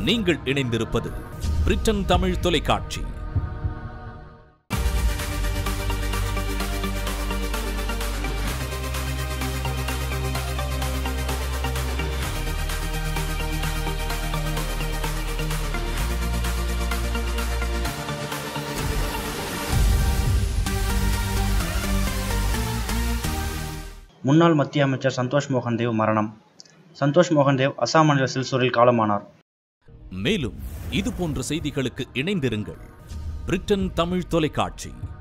நீங்கள் இணைந்திருப்பது பிரிட்டன் தமிழ் தொலைக்காட்சி முன்னாள் மத்திய அமைச்சர் சந்தோஷ் மோகன் தேவ் மரணம் சந்தோஷ் மோகன் தேவ் அசாம் மாநில சில்சூரில் காலமானார் மேலும் இது போன்ற செய்திகளுக்கு இணைந்திருங்கள் பிரிட்டன் தமிழ் தொலைக்காட்சி